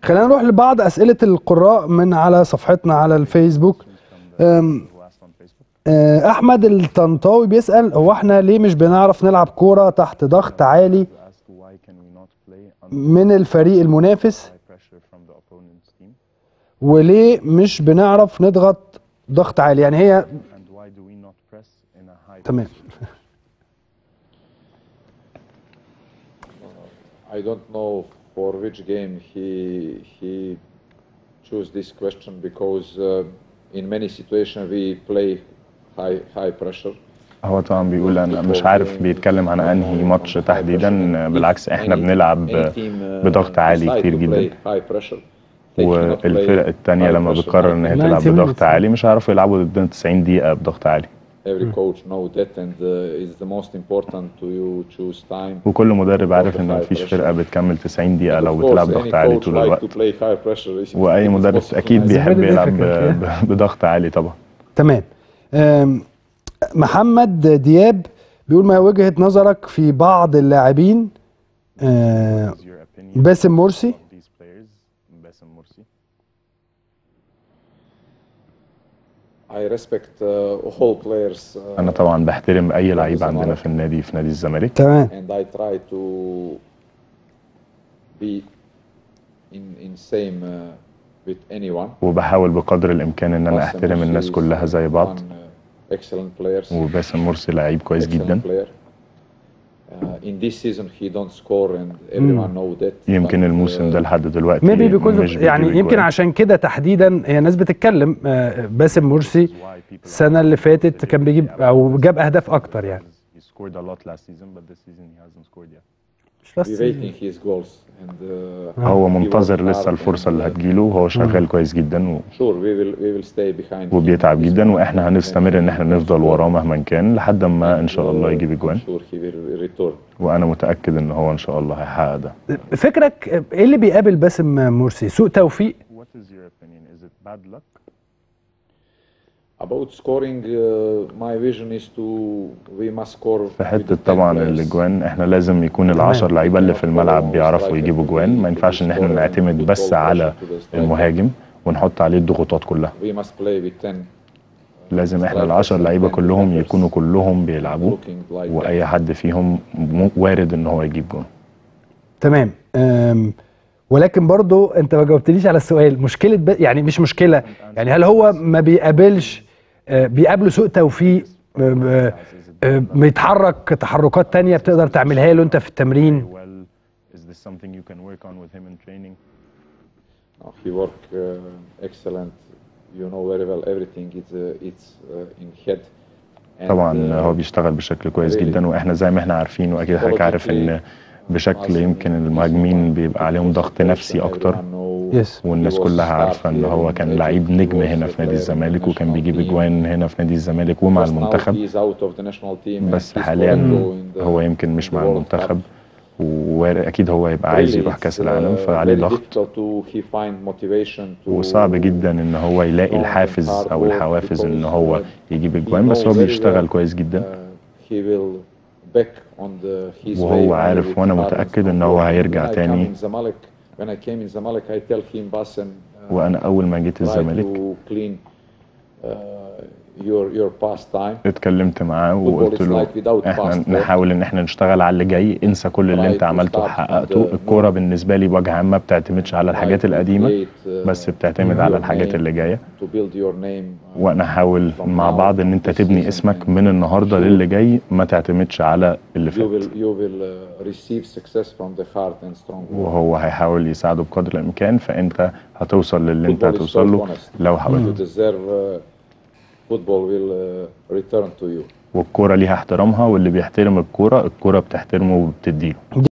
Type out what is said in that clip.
خلينا نروح لبعض اسئله القراء من على صفحتنا على الفيسبوك أم، آه، احمد الطنطاوي بيسال هو احنا ليه مش بنعرف نلعب كوره تحت ضغط عالي من الفريق المنافس وليه مش بنعرف نضغط ضغط عالي يعني هي تمام I don't know for which game he he choose this question because uh, in many situations we play high high pressure. هو طبعا بيقول انا مش عارف بيتكلم عن انهي ماتش تحديدا بالعكس احنا بنلعب بضغط عالي كتير جدا والفرق التانية لما بتقرر ان هي تلعب 90 بضغط عالي مش هيعرفوا يلعبوا ضدنا 90 دقيقة بضغط عالي Every coach know that and uh, it's the most important to you choose time. وكل مدرب عارف ان مفيش فرقة بتكمل 90 دقيقة لو Of course, بتلعب any ضغط عالي coach طول like الوقت to play high pressure. It's- واي it's مدرس possible. اكيد بيحب very يلعب difficult, ب- بضغط عالي طبعا تمام أم، محمد دياب بيقول ما وجهة نظرك في بعض اللاعبين آه، باسم مرسي I respect uh, all players uh, انا طبعا بحترم اي لعيب عندنا في النادي في نادي الزمالك تمام and I try to be in in same uh, with anyone. وبحاول بقدر الامكان ان انا Bassem احترم Morsi الناس is كلها زي بعض one, uh, excellent players. وباسم مرسي لعيب كويس excellent جدا player. Uh, in this season he don't score and everyone know that. يمكن but, الموسم ده uh, لحد دلوقتي ميبي بيكوز مش يعني بيجيب يمكن أجوان. عشان كده تحديدا هي الناس بتتكلم آه، باسم مرسي السنة اللي فاتت كان بيجيب او جاب اهداف اكتر يعني He scored a lot last season but this season he hasn't scored yet. مش بس we waiting his goals and uh, هو he منتظر worked لسه hard الفرصة اللي and, uh, هتجيله وهو شغال كويس جدا و... Sure, we will we will stay behind. him وبيتعب this جدا season واحنا and هنستمر ان احنا then نفضل sure. وراه مهما كان لحد ما ان شاء الله يجيب I'm اجوان sure he will return. وانا متاكد ان هو ان شاء الله هيحقق ده فكرك ايه اللي بيقابل باسم مرسي سوء توفيق What is your opinion? Is it bad luck? About scoring, uh, my vision is to we must score. في with حته 10 طبعا players. الاجوان احنا لازم يكون العشر لعيبه اللي في الملعب بيعرفوا يجيبوا جوان ما ينفعش ان احنا نعتمد بس على المهاجم ونحط عليه الضغوطات كلها We must play with 10. لازم احنا العشر لعيبه كلهم يكونوا كلهم بيلعبوا looking like that. واي حد فيهم م- وارد ان هو يجيب جون تمام أم، ولكن برضو انت ما جاوبتليش على السؤال مشكله ب... يعني مش مشكله يعني هل هو ما بيقابلش آه، بيقابله سوء توفيق آه، آه، آه، بيتحرك تحركات تانية بتقدر تعملها له انت في التمرين Well, is this something you can work on with him in training? Uh, he work uh, excellent. You know very well everything. It's uh, it's uh, in head. And, طبعا uh, هو بيشتغل بشكل كويس جدا واحنا زي ما احنا عارفين واكيد حضرتك عارف ان بشكل يمكن المهاجمين بيبقى عليهم ضغط نفسي اكتر يس والناس كلها عارفه ان هو كان لعيب نجم هنا في نادي الزمالك وكان بيجيب اجوان هنا في نادي الزمالك ومع المنتخب بس حاليا هو يمكن مش مع المنتخب واكيد هو يبقى عايز يروح كاس العالم فعليه ضغط وصعب جدا ان هو يلاقي الحافز او الحوافز ان هو يجيب اجوان بس هو بيشتغل كويس جدا وهو عارف وانا متاكد ان هو هيرجع تاني وانا اول ما جيت الزمالك اتكلمت معاه وقلت له احنا نحاول ان احنا نشتغل على اللي جاي انسى كل اللي انت عملته وحققته الكوره بالنسبه لي بوجه عام ما بتعتمدش على الحاجات القديمه بس بتعتمد على الحاجات اللي جايه وانا احاول مع بعض ان انت تبني اسمك من النهارده للي جاي ما تعتمدش على اللي فات وهو هيحاول يساعده بقدر الامكان فانت هتوصل للي انت هتوصل له لو حاولت والكوره ليها احترامها واللي بيحترم الكوره الكوره بتحترمه وبتديله